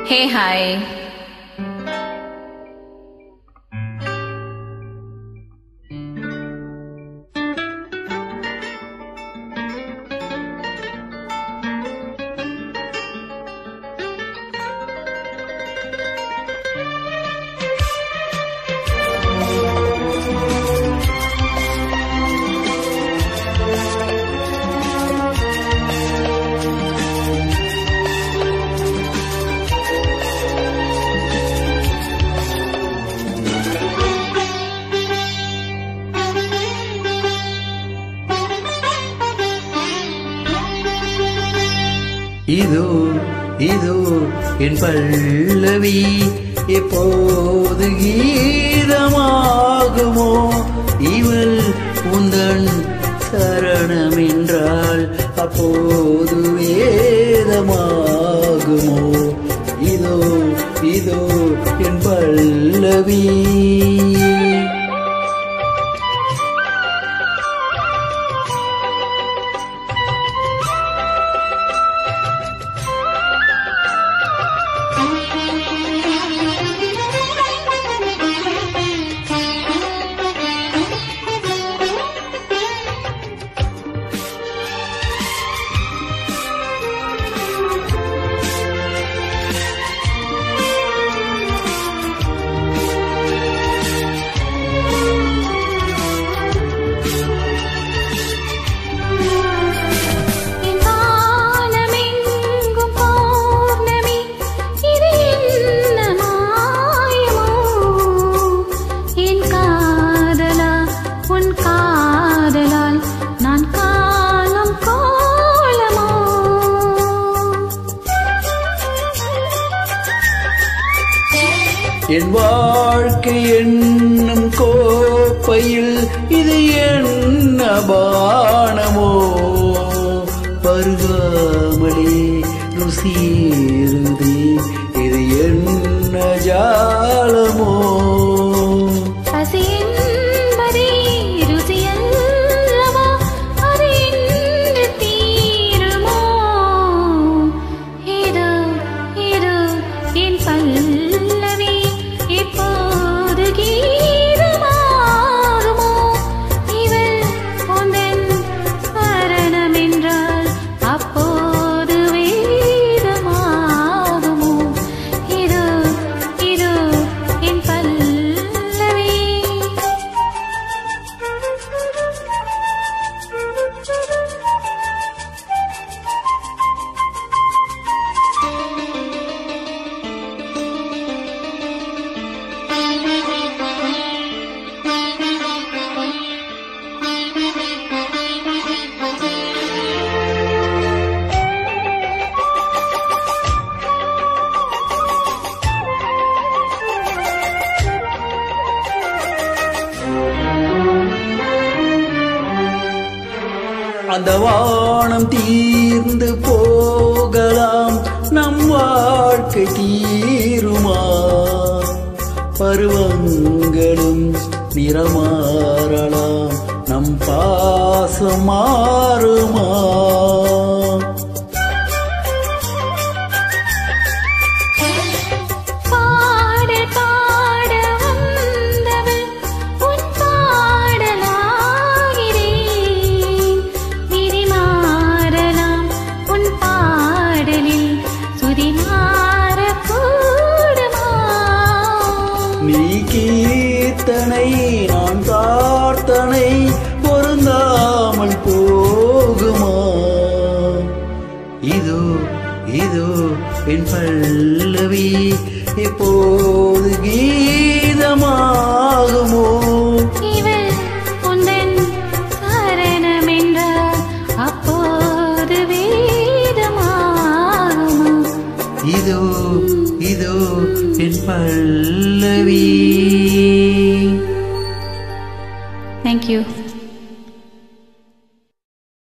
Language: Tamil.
ஹே ஹாய் இதோ இதோ என் பல்லவி எப்போது கீதமாகுமோ இவள் உந்தன் சரணம் என்றால் அப்போது வேதமாகுமோ இதோ இதோ என் பல்லவி என் வானமெங்கும் பௌர்ணமி இது என்ன மாயமோ என் காதலா உன் காதலால் நான் காலம் கோலமோ என் வாழ்க்கை என்னும் கோப்பையில் இது என்ன பானமோ பருகாமலே ருசியிருந்தே இது என்ன ஜாலமோ பசி என்பதே ருசியல்லவா அது என்று தீருமோ இதோ இதோ என் பல்லவி இப்போது கீதமாகுமோ இவள் உந்தன் ஸ்மரணம் என்றால் அப்போது வேதமாகுமோ இதோ இதோ என் பல்லவி அந்த வானம் தீர்ந்து போகலாம் நம் வாழ்க்கை தீருமா பருவங்களும் நிறமாறலாம் நம் பாசம் மாறுமா பாடல் பாட வந்தவள் உன் பாடலாகிறேன் விதி மாறலாம் உன் பாடலில் சுதி மாறக்கூடுமா நீ கீர்த்தனை நான் பிரார்த்தனை பொருந்தாமல் போகுமா இதோ இதோ என் பல்லவி எப்போது கீதமாகுமோ இவள் உந்தன் சரணம் என்றால் அப்போது வேதமாகுமா இதோ இதோ என் பல்லவி தேங்க்யூ